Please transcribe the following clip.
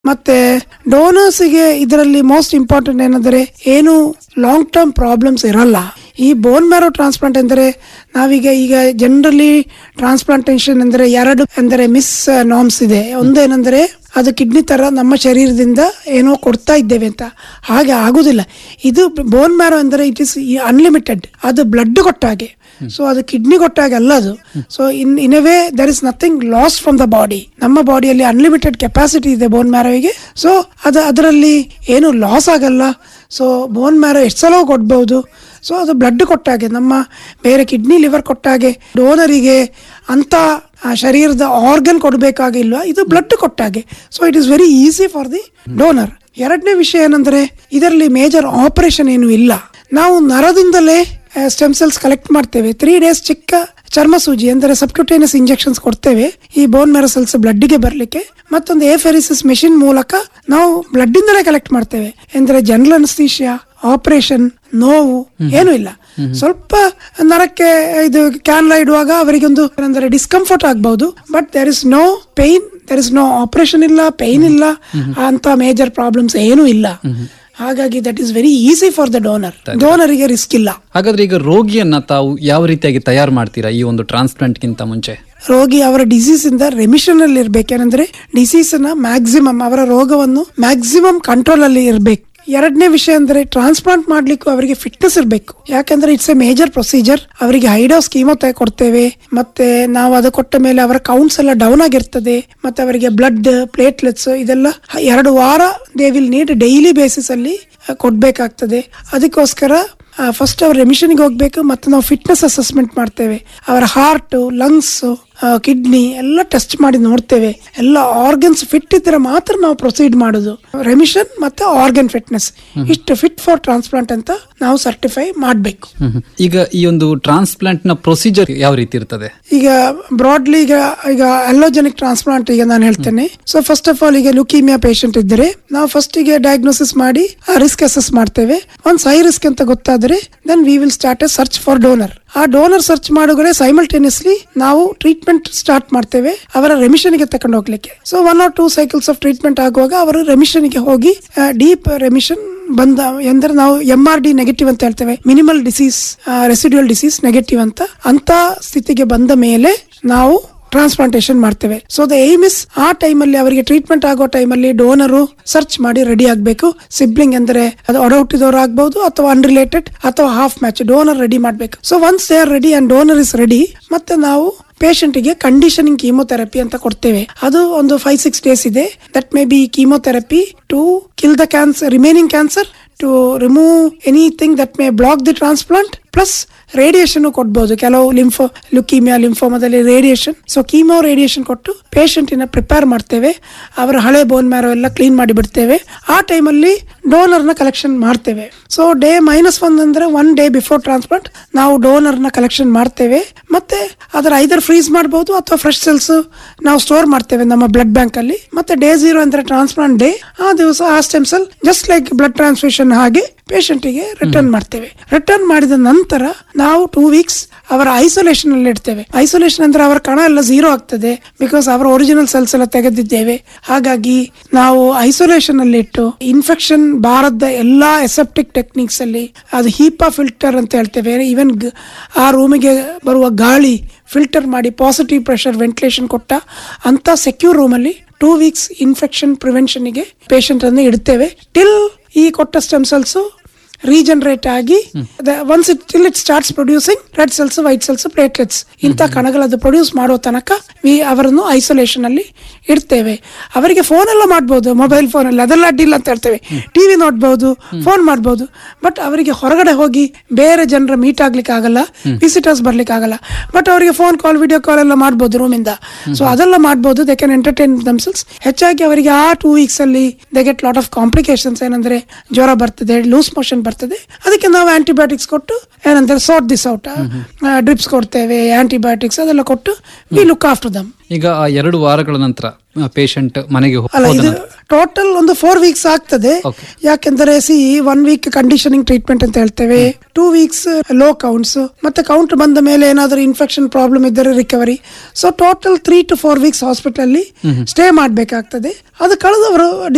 ಮತ್ತೆ ಡೋನರ್ಸ್ಗೆ ಇದರಲ್ಲಿ most important ಏನಂದ್ರೆ ಏನು ಲಾಂಗ್ ಟರ್ಮ್ ಪ್ರಾಬ್ಲಮ್ಸ್ ಇರಲ್ಲ ಈ ಬೋನ್ ಮ್ಯಾರೋ ಟ್ರಾನ್ಸ್ಪ್ಲಾಂಟ್ ಎಂದರೆ ನಾವೀಗ ಈಗ ಜನರಲಿ ಟ್ರಾನ್ಸ್ಪ್ಲಾಂಟೇಶನ್ ಅಂದರೆ ಎರಡು ಅಂದರೆ ಮಿಸ್ ನಾಮ್ಸ್ ಇದೆ ಒಂದೇನೆಂದರೆ ಅದು ಕಿಡ್ನಿ ತರ ನಮ್ಮ ಶರೀರದಿಂದ ಏನೋ ಕೊಡ್ತಾ ಇದ್ದೇವೆ ಅಂತ ಹಾಗೆ ಆಗುದಿಲ್ಲ ಇದು ಬೋನ್ ಮ್ಯಾರೋ ಅಂದರೆ ಇಟ್ ಇಸ್ ಅನ್ಲಿಮಿಟೆಡ್ ಅದು ಬ್ಲಡ್ ಕೊಟ್ಟಾಗೆ ಸೊ ಅದು ಕಿಡ್ನಿ ಕೊಟ್ಟಾಗ ಅಲ್ಲ ಅದು so in in a way there is nothing loss from the body ನಮ್ಮ ಬಾಡಿಯಲ್ಲಿ ಅನ್ಲಿಮಿಟೆಡ್ ಕೆಪಾಸಿಟಿ ಇದೆ ಬೋನ್ ಮ್ಯಾರೋವಿಗೆ ಸೊ ಅದು ಅದರಲ್ಲಿ ಏನು ಲಾಸ್ ಆಗಲ್ಲ ಸೊ ಬೋನ್ ಮ್ಯಾರೋ ಎಷ್ಟು ಸಲ ಕೊಡ್ಬೋದು ಸೊ ಅದು ಬ್ಲಡ್ ಕೊಟ್ಟಾಗೆ ನಮ್ಮ ಬೇರೆ ಕಿಡ್ನಿ ಲಿವರ್ ಕೊಟ್ಟಾಗೆ ಡೋನರಿಗೆ ಅಂತ ಆ ಶರೀರದ ಆರ್ಗನ್ ಕೊಡಬೇಕಾಗಿಲ್ವ ಇದು ಬ್ಲಡ್ ಕೊಟ್ಟಾಗೆ so it is very easy for the donor ಎರಡನೇ ವಿಷಯ ಏನಂದ್ರೆ ಇದರಲ್ಲಿ ಮೇಜರ್ ಆಪರೇಷನ್ ಏನು ಇಲ್ಲ ನಾವು ನರದಿಂದಲೇ ಸ್ಟೆಮ್ ಸೆಲ್ಸ್ ಕಲೆಕ್ಟ್ ಮಾಡ್ತೇವೆ ತ್ರೀ ಡೇಸ್ ಚಿಕ್ಕ ಚರ್ಮ ಸೂಜಿ ಅಂದರೆ ಸಬ್ಕ್ಯೂಟೇನಿಯಸ್ ಇಂಜೆಕ್ಷನ್ಸ್ ಕೊಡ್ತೇವೆ ಈ ಬೋನ್ ಮ್ಯಾರೋ ಸೆಲ್ಸ್ ಬ್ಲಡ್ಗೆ ಬರಲಿಕ್ಕೆ ಮತ್ತೊಂದು ಎಫೆರಿಸಿಸ್ ಮೆಷಿನ್ ಮೂಲಕ ನಾವು ಬ್ಲಡ್ ಇಂದಲೇ ಕಲೆಕ್ಟ್ ಮಾಡ್ತೇವೆ ಅಂದ್ರೆ ಜನರಲ್ ಅನಸ್ತೀಶಿಯಾ ಆಪರೇಷನ್ ನೋವು ಏನೂ ಇಲ್ಲ ಸ್ವಲ್ಪ ನರಕ್ಕೆ ಇದು ಕ್ಯಾನ್ಲ ಇಡುವಾಗ ಅವರಿಗೆ ಒಂದು ಅಂದರೆ ಡಿಸ್ಕಂಫರ್ಟ್ ಆಗಬಹುದು but there is no pain there is no operation ಇಲ್ಲ ಪೈನ್ ಇಲ್ಲ ಅಂತ ಮೇಜರ್ ಪ್ರಾಬ್ಲಮ್ಸ್ ಏನೂ ಇಲ್ಲ ಹಾಗಾಗಿ that is very easy for the donor ಡೋನರಿಗೆ ರಿಸ್ಕ್ ಇಲ್ಲ ಹಾಗಾದ್ರೆ ಈಗ ರೋಗಿಯನ್ನ ತಾವು ಯಾವ ರೀತಿಯಾಗಿ ತಯಾರು ಮಾಡ್ತೀರಾ ಈ ಒಂದು ಟ್ರಾನ್ಸ್ಪ್ಲಾಂಟ್ ಗಿಂತ ಮುಂಚೆ ರೋಗಿ ಅವರ ಡಿಸೀಸ್ ಇಂದ ರೆಮಿಷನ್ ಅಲ್ಲಿ ಇರ್ಬೇಕೇನಂದ್ರೆ ಡಿಸೀಸ್ ನ ಮ್ಯಾಕ್ಸಿಮಮ್ ಅವರ ರೋಗವನ್ನು ಮ್ಯಾಕ್ಸಿಮಮ್ ಕಂಟ್ರೋಲ್ ಅಲ್ಲಿ ಇರ್ಬೇಕು ಎರಡನೇ ವಿಷಯ ಅಂದ್ರೆ ಟ್ರಾನ್ಸ್ಪ್ಲಾಂಟ್ ಮಾಡ್ಲಿಕ್ಕೂ ಅವರಿಗೆ ಫಿಟ್ನೆಸ್ ಇರಬೇಕು ಯಾಕಂದ್ರೆ ಇಟ್ಸ್ ಎ ಮೇಜರ್ ಪ್ರೊಸೀಜರ್ ಅವರಿಗೆ ಹೈಡೋಸ್ ಕೀಮೋತೆ ಕೊಡ್ತೇವೆ ಮತ್ತೆ ನಾವು ಅದು ಕೊಟ್ಟ ಮೇಲೆ ಅವರ ಕೌಂಟ್ಸ್ ಎಲ್ಲ ಡೌನ್ ಆಗಿರ್ತದೆ ಮತ್ತೆ ಅವರಿಗೆ ಬ್ಲಡ್ ಪ್ಲೇಟ್ಲೆಟ್ಸ್ ಇದೆಲ್ಲ ಎರಡು ವಾರ they will need daily basis ಅಲ್ಲಿ ಆ, ಕೊಡ್ಬೇಕಾಗ್ತದೆ ಅದಕ್ಕೋಸ್ಕರ ಫಸ್ಟ್ ಅವ್ರ ರೆಮಿಷನ್ಗೆ ಹೋಗ್ಬೇಕು ಮತ್ತೆ ನಾವು ಫಿಟ್ನೆಸ್ ಅಸೆಸ್ಮೆಂಟ್ ಮಾಡ್ತೇವೆ ಅವರ ಹಾರ್ಟ್ ಲಂಗ್ಸ್ ಕಿಡ್ನಿ ಎಲ್ಲ ಟೆಸ್ಟ್ ಮಾಡಿ ನೋಡ್ತೇವೆ ಎಲ್ಲ ಆರ್ಗನ್ಸ್ ಫಿಟ್ ಇದ್ರೆ ಮಾತ್ರ ನಾವು ಪ್ರೊಸೀಡ್ ಮಾಡೋದು ರೆಮಿಷನ್ ಮತ್ತೆ ಆರ್ಗನ್ ಫಿಟ್ನೆಸ್ ಇಷ್ಟು ಫಿಟ್ ಫಾರ್ ಟ್ರಾನ್ಸ್ಪ್ಲಾಂಟ್ ಅಂತ ನಾವು ಸರ್ಟಿಫೈ ಮಾಡಬೇಕು ಹ್ಮ್ ಹ್ಮ್. ಈಗ ಈ ಒಂದು ಟ್ರಾನ್ಸ್ಪ್ಲಾಂಟ್ ನ ಪ್ರೊಸೀಜರ್ ಯಾವ ರೀತಿ ಇರ್ತದೆ ಈಗ ಬ್ರಾಡ್ಲಿ ಈಗ ಈಗ ಅಲ್ಲೋಜೆನಿಕ್ ಟ್ರಾನ್ಸ್ಪ್ಲಾಂಟ್ ಈಗ ನಾನು ಹೇಳ್ತೇನೆ ಸೊ ಫಸ್ಟ್ ಆಫ್ ಆಲ್ ಈಗ ಲುಕೀಮಿಯಾ ಪೇಷಂಟ್ ಇದ್ದರೆ ನಾವು ಫಸ್ಟ್ ಗೆ ಡಯಾಗ್ನೋಸಿಸ್ ಮಾಡಿ ರಿಸ್ಕ್ ಅಸೆಸ್ ಮಾಡ್ತೇವೆ ಒಂದ್ ಹೈ ರಿಸ್ಕ್ ಅಂತ ಗೊತ್ತಾದ್ರೆ then we will start a search for donor ಆ ಡೋನರ್ ಸರ್ಚ್ ಮಾಡುಗಡೆ ಸೈಮಲ್ಟೇನಿಯಸ್ಲಿ ನಾವು ಟ್ರೀಟ್ಮೆಂಟ್ ಸ್ಟಾರ್ಟ್ ಮಾಡ್ತೇವೆ ಅವರ ರೆಮಿಷನ್ ಗೆ ತಕೊಂಡು ಹೋಗ್ಲಿಕ್ಕೆ so one or two cycles of treatment ಆಗುವಾಗ ಅವರು ರೆಮಿಷನ್ ಗೆ ಹೋಗಿ ಡೀಪ್ ರೆಮಿಷನ್ ಬಂದ ಎಂದ್ರೆ ನಾವು ಎಂ ಆರ್ ಡಿ ನೆಗೆಟಿವ್ ಅಂತ ಹೇಳ್ತೇವೆ minimal disease residual disease negative ಅಂತ ಅಂತ ಸ್ಥಿತಿಗೆ ಬಂದ ಮೇಲೆ ನಾವು ಟ್ರಾನ್ಸ್ಪ್ಲಾಂಟೇಶನ್ ಮಾಡ್ತೇವೆ ಸೊ ದ ಏಮ್ ಇಸ್ ಆ ಟೈಮಲ್ಲಿ ಅವರಿಗೆ ಟ್ರೀಟ್ಮೆಂಟ್ ಆಗೋ ಟೈಮಲ್ಲಿ ಡೋನರು ಸರ್ಚ್ ಮಾಡಿ ರೆಡಿ ಆಗಬೇಕು ಸಿಬ್ಲಿಂಗ್ ಅಂದ್ರೆ ಅದು ಒಡಹುಟ್ಟಿದವರು ಆಗ್ಬಹುದು ಅಥವಾ ಅನ್ರಿಲೇಟೆಡ್ ಅಥವಾ ಹಾಫ್ ಮ್ಯಾಚ್ ಡೋನರ್ ರೆಡಿ ಮಾಡಬೇಕು so once they are ready and donor is ready ಮತ್ತೆ ನಾವು patient ಗೆ ಕಂಡೀಷನಿಂಗ್ ಕೀಮೋಥೆರಪಿ ಅಂತ ಕೊಡ್ತೇವೆ ಅದು ಒಂದು ಫೈವ್ ಸಿಕ್ಸ್ ಡೇಸ್ ಇದೆ that may be chemotherapy to kill the cancer remaining cancer to remove anything that may block the transplant plus radiation ಕೊಡ್ಬೋದು ಕೆಲವು ಲಿಂಫೋ ಲುಕೀಮಿಯಾ ಲಿಂಫೋಮದಲ್ಲಿ ರೇಡಿಯೇಷನ್ ಸೊ ಕೀಮೋ ರೇಡಿಯೇಷನ್ ಕೊಟ್ಟು ಪೇಷಂಟಿನ ಪ್ರಿಪೇರ್ ಮಾಡ್ತೇವೆ ಅವರ ಹಳೆ ಬೋನ್ ಮ್ಯಾರೋ ಎಲ್ಲ ಕ್ಲೀನ್ ಮಾಡಿ ಬಿಡ್ತೇವೆ ಆ ಟೈಮಲ್ಲಿ ಡೋನರ್ನ ಕಲೆಕ್ಷನ್ ಮಾಡ್ತೇವೆ ಸೊ ಡೇ ಮೈನಸ್ ಒನ್ ಅಂದ್ರೆ ಒನ್ ಡೇ ಬಿಫೋರ್ ಟ್ರಾನ್ಸ್ಪ್ಲಾಂಟ್ ನಾವು ಡೋನರ್ನ ಕಲೆಕ್ಷನ್ ಮಾಡ್ತೇವೆ ಮತ್ತೆ ಅದರ ಐದರ್ ಫ್ರೀಸ್ ಮಾಡಬಹುದು ಅಥವಾ ಫ್ರೆಶ್ ಸೆಲ್ಸ್ ನಾವು ಸ್ಟೋರ್ ಮಾಡ್ತೇವೆ ನಮ್ಮ ಬ್ಲಡ್ ಬ್ಯಾಂಕ್ ಅಲ್ಲಿ ಮತ್ತೆ ಡೇ ಜೀರೋ ಅಂದ್ರೆ ಟ್ರಾನ್ಸ್ಪ್ಲಾಂಟ್ ಡೇ ಆ ದಿವಸ ಆ stem cell just like blood transfusion ಹಾಗೆ patient ಗೆ ರಿಟರ್ನ್ ಮಾಡ್ತೇವೆ ರಿಟರ್ನ್ ಮಾಡಿದ ನಂತರ ನಾವು ಟೂ ವೀಕ್ಸ್ ಅವರ ಐಸೋಲೇಷನ್ ಅಲ್ಲಿ ಇಡ್ತೇವೆ ಐಸೋಲೇಷನ್ ಅಂದ್ರೆ ಅವರ ಕಣ ಎಲ್ಲ ಝೀರೋ ಆಗ್ತದೆ ಬಿಕಾಸ್ ಅವರ ಒರಿಜಿನಲ್ ಸೆಲ್ಸ್ ಎಲ್ಲ ತೆಗೆದಿದ್ದೇವೆ ಹಾಗಾಗಿ ನಾವು ಐಸೋಲೇಷನ್ ಅಲ್ಲಿ ಇಟ್ಟು ಇನ್ಫೆಕ್ಷನ್ ಬಾರದ ಎಲ್ಲಾ ಎಸೆಪ್ಟಿಕ್ ಟೆಕ್ನಿಕ್ಸ್ ಅಲ್ಲಿ ಅದು ಹೀಪಾ ಫಿಲ್ಟರ್ ಅಂತ ಹೇಳ್ತೇವೆ ಈವನ್ ಆ ರೂಮಿಗೆ ಬರುವ ಗಾಳಿ ಫಿಲ್ಟರ್ ಮಾಡಿ ಪಾಸಿಟಿವ್ ಪ್ರೆಷರ್ ವೆಂಟಿಲೇಷನ್ ಕೊಟ್ಟ ಅಂತ ಸೆಕ್ಯೂರ್ ರೂಮಲ್ಲಿ ಟೂ ವೀಕ್ಸ್ ಇನ್ಫೆಕ್ಷನ್ ಪ್ರಿವೆನ್ಷನ್ಗೆ ಪೇಷಂಟ್ ಅನ್ನು ಇಡ್ತೇವೆ ಟಿಲ್ ಈ ಕೊಟ್ಟ ಸ್ಟೆಮ್ ಸೆಲ್ಸ್ ರೀಜನರೇಟ್ ಆಗಿ once it till it starts producing red cells white cells platelets ಇಂಥ ಕಣಗಳದ್ದು ಪ್ರೊಡ್ಯೂಸ್ ಮಾಡೋ ತನಕ ವಿ ಅವರನ್ನು ಐಸೋಲೇಷನ್ ಅಲ್ಲಿ ಇಡ್ತೇವೆ ಅವರಿಗೆ ಫೋನ್ ಎಲ್ಲ ಮಾಡ್ಬೋದು ಮೊಬೈಲ್ ಫೋನ್ ಅಲ್ಲಿ ಅದೆಲ್ಲ ಅಡ್ಡಿಲ್ಲ ಅಂತ ಹೇಳ್ತೇವೆ ಟಿವಿ ನೋಡ್ಬೋದು ಫೋನ್ ಮಾಡ್ಬೋದು ಬಟ್ ಅವರಿಗೆ ಹೊರಗಡೆ ಹೋಗಿ ಬೇರೆ ಜನರ ಮೀಟ್ ಆಗ್ಲಿಕ್ಕೆ ಆಗಲ್ಲ ವಿಸಿಟರ್ಸ್ ಬರ್ಲಿಕ್ಕೆ ಆಗಲ್ಲ ಬಟ್ ಅವರಿಗೆ ಫೋನ್ ಕಾಲ್ ವಿಡಿಯೋ ಕಾಲ್ ಎಲ್ಲ ಮಾಡ್ಬೋದು ರೂಮಿಂದ ಸೊ ಅದೆಲ್ಲ ಮಾಡ್ಬೋದು ದೇ ಕ್ಯಾನ್ ಎಂಟರ್ಟೈನ್ ದಮ್ಸೆಲ್ಸ್ ಹೆಚ್ಚಾಗಿ ಅವರಿಗೆ ಆ ಟೂ ವೀಕ್ಸ್ ಅಲ್ಲಿ they get lot of complications ಏನಂದ್ರೆ ಜ್ವರ ಬರ್ತದೆ ಲೂಸ್ ಮೋಷನ್ ಬರ್ತದೆ ಅದಕ್ಕೆ ನಾವು ಆಂಟಿಬಯೋಟಿಕ್ಸ್ ಕೊಟ್ಟು ಏನಂದ್ರೆ ಸಾರ್ಟ್ ದಿಸ್ ಔಟ್ ಡ್ರಿಪ್ಸ್ ಕೊಡ್ತೇವೆ ಆಂಟಿಬಯೋಟಿಕ್ಸ್ ಅದೆಲ್ಲ ಕೊಟ್ಟು ವಿ ಲುಕ್ ಆಫ್ಟರ್ ದಮ್ ಈಗ ಆ ಎರಡು ವಾರಗಳ ನಂತರ ಪೇಷಂಟ್ ಮನೆಗೆ ಹೋ- ಅಲ್ಲ ಹೋದ ಇದು ನಂತರ ಟೋಟಲ್ ಒಂದು ಫೋರ್ ವೀಕ್ಸ್ ಆಗ್ತದೆ Okay. ಯಾಕೆಂದರೆ ಸಿ ಒನ್ ವೀಕ್ ಕಂಡೀಷನಿಂಗ್ ಟ್ರೀಟ್ಮೆಂಟ್ ಅಂತ ಹೇಳ್ತೇವೆ ಟೂ ವೀಕ್ಸ್ ಲೋ ಕೌಂಟ್ಸ್ ಮತ್ತೆ ಕೌಂಟ್ ಬಂದ ಮೇಲೆ ಏನಾದರೂ ಇನ್ಫೆಕ್ಷನ್ ಪ್ರಾಬ್ಲಮ್ ಇದ್ದರೆ recovery so total three to four weeks hospital ಅಲ್ಲಿ ಸ್ಟೇ ಮಾಡಬೇಕಾಗ್ತದೆ ಅದು ಕಳೆದವರು